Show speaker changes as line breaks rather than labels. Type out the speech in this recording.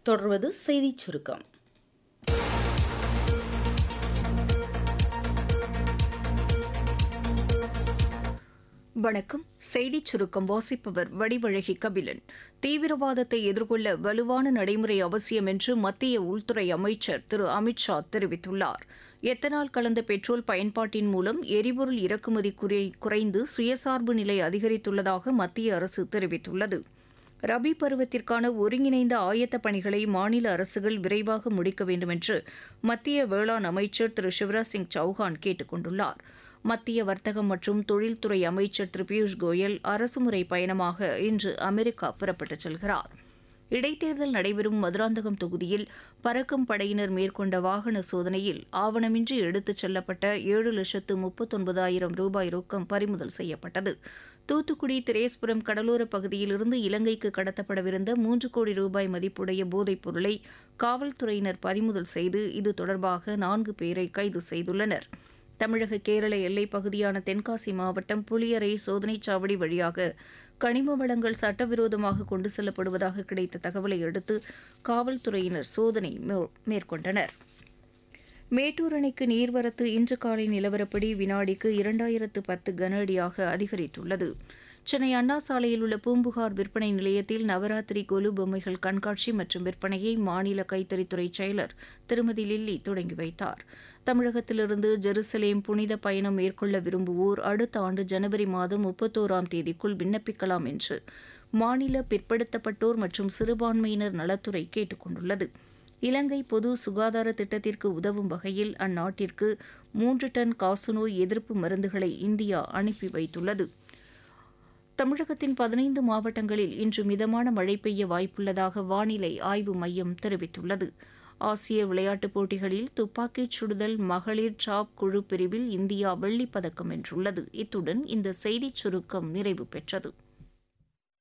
தொடர்வது செய்திச் சுருக்கம்
வணக்கம் செய்திச் சுருக்கம் வாசிப்பவர் வடிவழகி கபிலன் தீவிரவாதத்தை எதிர்கொள்ள வலுவான நடைமுறை அவசியம் என்று மத்திய உள்துறை அமைச்சர் திரு அமித்ஷா தெரிவித்துள்ளார் எத்தனால் கலந்த பெட்ரோல் பயன்பாட்டின் மூலம் எரிபொருள் இறக்குமதி குறை குறைந்து சுயசார்பு நிலை அதிகரித்துள்ளதாக மத்திய அரசு தெரிவித்துள்ளது ரபி பருவத்திற்கான ஒருங்கிணைந்த ஆயத்த பணிகளை மாநில அரசுகள் விரைவாக முடிக்க வேண்டும் என்று மத்திய வேளாண் அமைச்சர் திரு சிவராஜ் சிங் சௌஹான் கேட்டுக் கொண்டுள்ளார் மத்திய வர்த்தகம் மற்றும் தொழில்துறை அமைச்சர் திரு பியூஷ் கோயல் அரசுமுறை பயணமாக இன்று அமெரிக்கா புறப்பட்டுச் செல்கிறார் இடைத்தேர்தல் நடைபெறும் மதுராந்தகம் தொகுதியில் பறக்கும் படையினர் மேற்கொண்ட வாகன சோதனையில் ஆவணமின்றி எடுத்துச் செல்லப்பட்ட ஏழு லட்சத்து முப்பத்தொன்பதாயிரம் ரூபாய் ரொக்கம் பறிமுதல் செய்யப்பட்டது தூத்துக்குடி திரேஸ்புரம் கடலோர பகுதியிலிருந்து இலங்கைக்கு கடத்தப்படவிருந்த மூன்று கோடி ரூபாய் மதிப்புடைய போதைப் பொருளை காவல்துறையினர் பறிமுதல் செய்து இது தொடர்பாக நான்கு பேரை கைது செய்துள்ளனர் தமிழக கேரள எல்லைப் பகுதியான தென்காசி மாவட்டம் புளியரை சோதனைச் சாவடி வழியாக கனிம வளங்கள் சட்டவிரோதமாக கொண்டு செல்லப்படுவதாக கிடைத்த தகவலை அடுத்து காவல்துறையினர் சோதனை மேற்கொண்டனர் மேட்டூர் அணைக்கு நீர்வரத்து இன்று காலை நிலவரப்படி வினாடிக்கு இரண்டாயிரத்து பத்து கன அடியாக அதிகரித்துள்ளது சென்னை அண்ணா சாலையில் உள்ள பூம்புகார் விற்பனை நிலையத்தில் நவராத்திரி கொலு பொம்மைகள் கண்காட்சி மற்றும் விற்பனையை மாநில கைத்தறித்துறை செயலர் திருமதி லில்லி தொடங்கி வைத்தார் தமிழகத்திலிருந்து ஜெருசலேம் புனித பயணம் மேற்கொள்ள விரும்புவோர் அடுத்த ஆண்டு ஜனவரி மாதம் முப்பத்தோராம் தேதிக்குள் விண்ணப்பிக்கலாம் என்று மாநில பிற்படுத்தப்பட்டோர் மற்றும் சிறுபான்மையினர் நலத்துறை கேட்டுக் கொண்டுள்ளது இலங்கை பொது சுகாதார திட்டத்திற்கு உதவும் வகையில் அந்நாட்டிற்கு மூன்று டன் காசநோய் எதிர்ப்பு மருந்துகளை இந்தியா அனுப்பி வைத்துள்ளது தமிழகத்தின் பதினைந்து மாவட்டங்களில் இன்று மிதமான மழை பெய்ய வாய்ப்புள்ளதாக வானிலை ஆய்வு மையம் தெரிவித்துள்ளது ஆசிய விளையாட்டுப் போட்டிகளில் துப்பாக்கிச் சுடுதல் மகளிர் டாப் குழு பிரிவில் இந்தியா வெள்ளிப் பதக்கம் வென்றுள்ளது இத்துடன் இந்த செய்திச் சுருக்கம் நிறைவு பெற்றது